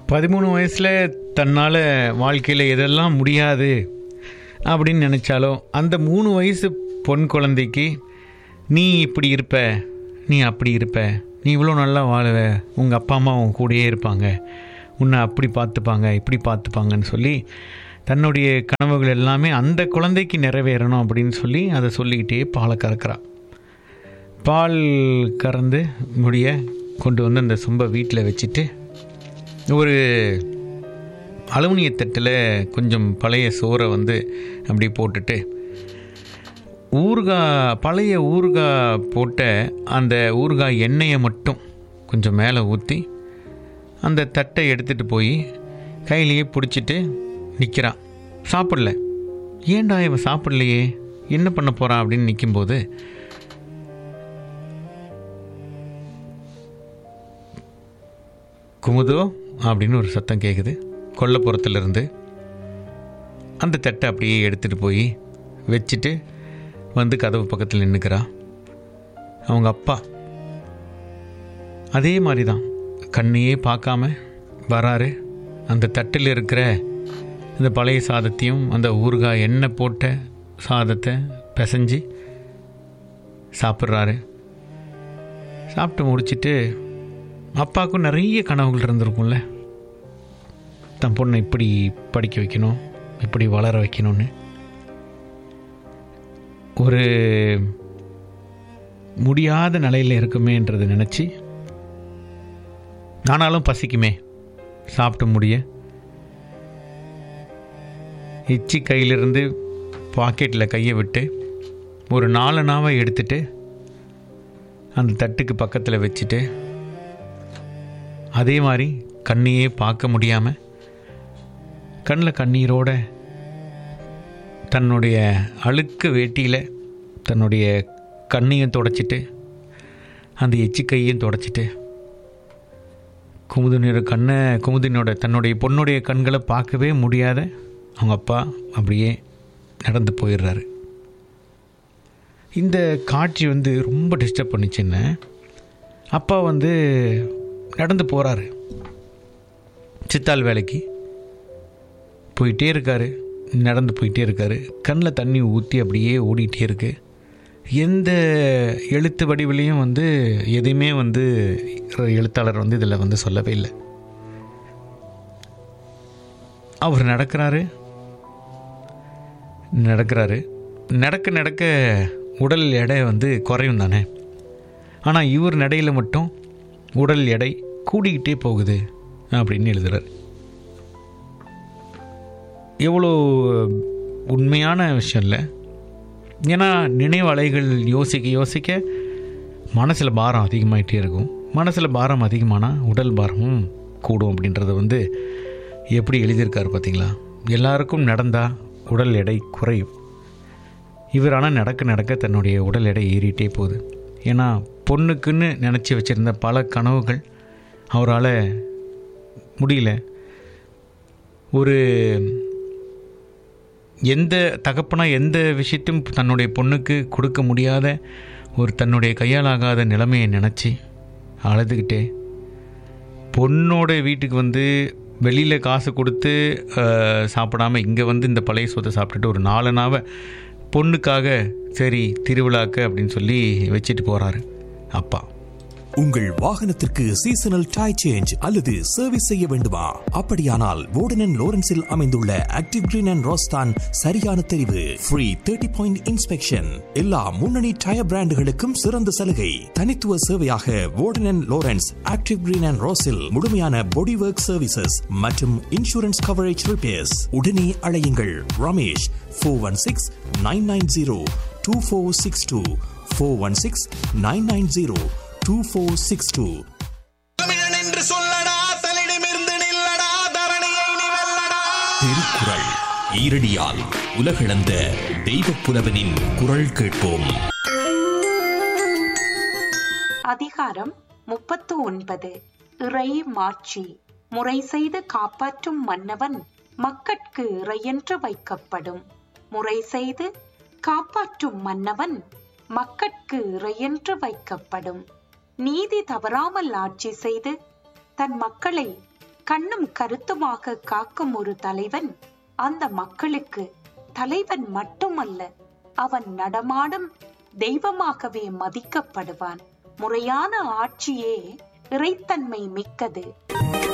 பதிமூணு வயசில் தன்னால் வாழ்க்கையில் எதெல்லாம் முடியாது அப்படின்னு நினச்சாலோ அந்த மூணு வயசு பொன் குழந்தைக்கு நீ இப்படி இருப்ப நீ அப்படி இருப்ப நீ இவ்வளோ நல்லா வாழுவ உங்கள் அப்பா அம்மா உன் கூடயே இருப்பாங்க உன்னை அப்படி பார்த்துப்பாங்க இப்படி பார்த்துப்பாங்கன்னு சொல்லி தன்னுடைய கனவுகள் எல்லாமே அந்த குழந்தைக்கு நிறைவேறணும் அப்படின்னு சொல்லி அதை சொல்லிக்கிட்டே பாலை கறக்கிறா பால் கறந்து முடிய கொண்டு வந்து அந்த சொம்பை வீட்டில் வச்சுட்டு ஒரு அலுமினிய தட்டில் கொஞ்சம் பழைய சோறை வந்து அப்படி போட்டுட்டு ஊறுகாய் பழைய ஊறுகாய் போட்ட அந்த ஊறுகாய் எண்ணெயை மட்டும் கொஞ்சம் மேலே ஊற்றி அந்த தட்டை எடுத்துகிட்டு போய் கையிலேயே பிடிச்சிட்டு நிற்கிறான் சாப்பிடல ஏன்டா இவன் சாப்பிடலையே என்ன பண்ண போகிறான் அப்படின்னு நிற்கும்போது குமுதோ அப்படின்னு ஒரு சத்தம் கேட்குது கொல்லப்புறத்துலேருந்து அந்த தட்டை அப்படியே எடுத்துகிட்டு போய் வச்சுட்டு வந்து கதவு பக்கத்தில் நின்றுக்கிறா அவங்க அப்பா அதே மாதிரி தான் கண்ணையே பார்க்காம வராரு அந்த தட்டில் இருக்கிற இந்த பழைய சாதத்தையும் அந்த ஊறுகாய் எண்ணெய் போட்ட சாதத்தை பிசைஞ்சு சாப்பிட்றாரு சாப்பிட்டு முடிச்சிட்டு அப்பாவுக்கும் நிறைய கனவுகள் இருந்திருக்கும்ல தன் பொண்ணை இப்படி படிக்க வைக்கணும் இப்படி வளர வைக்கணும்னு ஒரு முடியாத நிலையில் இருக்குமேன்றதை நினச்சி ஆனாலும் பசிக்குமே சாப்பிட்டு முடிய எச்சி கையிலிருந்து பாக்கெட்டில் கையை விட்டு ஒரு நாலு நாவை எடுத்துட்டு அந்த தட்டுக்கு பக்கத்தில் வச்சுட்டு அதே மாதிரி கண்ணையே பார்க்க முடியாமல் கண்ணில் கண்ணீரோட தன்னுடைய அழுக்கு வேட்டியில் தன்னுடைய கண்ணையும் தொடச்சிட்டு அந்த எச்சி கையையும் தொடச்சிட்டு குமுதினோட கண்ணை குமுதினோட தன்னுடைய பொண்ணுடைய கண்களை பார்க்கவே முடியாத அவங்க அப்பா அப்படியே நடந்து போயிடுறாரு இந்த காட்சி வந்து ரொம்ப டிஸ்டர்ப் பண்ணிச்சுன்னு அப்பா வந்து நடந்து போகிறாரு சித்தால் வேலைக்கு போயிட்டே இருக்காரு நடந்து போயிட்டே இருக்காரு கண்ணில் தண்ணி ஊற்றி அப்படியே ஓடிட்டே இருக்கு எந்த எழுத்து வடிவிலையும் வந்து எதையுமே வந்து எழுத்தாளர் வந்து இதில் வந்து சொல்லவே இல்லை அவர் நடக்கிறாரு நடக்கிறாரு நடக்க நடக்க உடல் எடை வந்து குறையும் தானே ஆனால் இவர் நடையில் மட்டும் உடல் எடை கூடிக்கிட்டே போகுது அப்படின்னு எழுதுறாரு எவ்வளோ உண்மையான விஷயம் இல்லை ஏன்னா நினைவலைகள் யோசிக்க யோசிக்க மனசில் பாரம் அதிகமாகிட்டே இருக்கும் மனசில் பாரம் அதிகமானால் உடல் பாரமும் கூடும் அப்படின்றத வந்து எப்படி எழுதியிருக்காரு பார்த்தீங்களா எல்லாருக்கும் நடந்தால் உடல் எடை குறையும் இவர் ஆனால் நடக்க நடக்க தன்னுடைய உடல் எடை ஏறிட்டே போகுது ஏன்னா பொண்ணுக்குன்னு நினச்சி வச்சுருந்த பல கனவுகள் அவரால் முடியல ஒரு எந்த தகப்பனாக எந்த விஷயத்தையும் தன்னுடைய பொண்ணுக்கு கொடுக்க முடியாத ஒரு தன்னுடைய கையாலாகாத நிலைமையை நினச்சி அழுதுகிட்டே பொண்ணோட வீட்டுக்கு வந்து வெளியில் காசு கொடுத்து சாப்பிடாம இங்கே வந்து இந்த பழைய சொத்தை சாப்பிட்டுட்டு ஒரு நாலு நாவை பொண்ணுக்காக சரி திருவிழாக்கு அப்படின்னு சொல்லி வச்சுட்டு போகிறாரு அப்பா உங்கள் வாகனத்திற்கு சீசனல் டை சேஞ்ச் அல்லது சர்வீஸ் செய்ய வேண்டுமா அப்படியானால் வோர்டன் லோரன்ஸில் அமைந்துள்ள ஆக்டிவ் கிரீன் அண்ட் ரோஸ்தான் சரியான தெரிவு ஃப்ரீ தேர்ட்டி பாயிண்ட் இன்ஸ்பெக்ஷன் எல்லா முன்னணி டயர் பிராண்டுகளுக்கும் சிறந்த சலுகை தனித்துவ சேவையாக Warden Lawrence active green and ரோஸில் முழுமையான பாடி ஒர்க் சர்வீசஸ் மற்றும் இன்சூரன்ஸ் கவரேஜ் ரிப்பேர்ஸ் உடனே அழையுங்கள் Ramesh four one six nine nine zero two four six two four one six nine nine zero two four six two தமிழன் என்று சொல்லடா தலிடமிருந்து நில்லடா தரணியை நீ வெல்லடா திருக்குறள் ஈரடியால் உலகளந்த தெய்வ புலவனின் குரல் கேட்போம் அதிகாரம் முப்பத்து ஒன்பது இறை மாட்சி முறை செய்து காப்பாற்றும் மன்னவன் மக்கட்கு இறையென்று வைக்கப்படும் முறை செய்து காப்பாற்றும் மன்னவன் மக்கட்கு இறையென்று வைக்கப்படும் நீதி தவறாமல் ஆட்சி செய்து தன் மக்களை கண்ணும் கருத்துமாக காக்கும் ஒரு தலைவன் அந்த மக்களுக்கு தலைவன் மட்டுமல்ல அவன் நடமாடும் தெய்வமாகவே மதிக்கப்படுவான் முறையான ஆட்சியே இறைத்தன்மை மிக்கது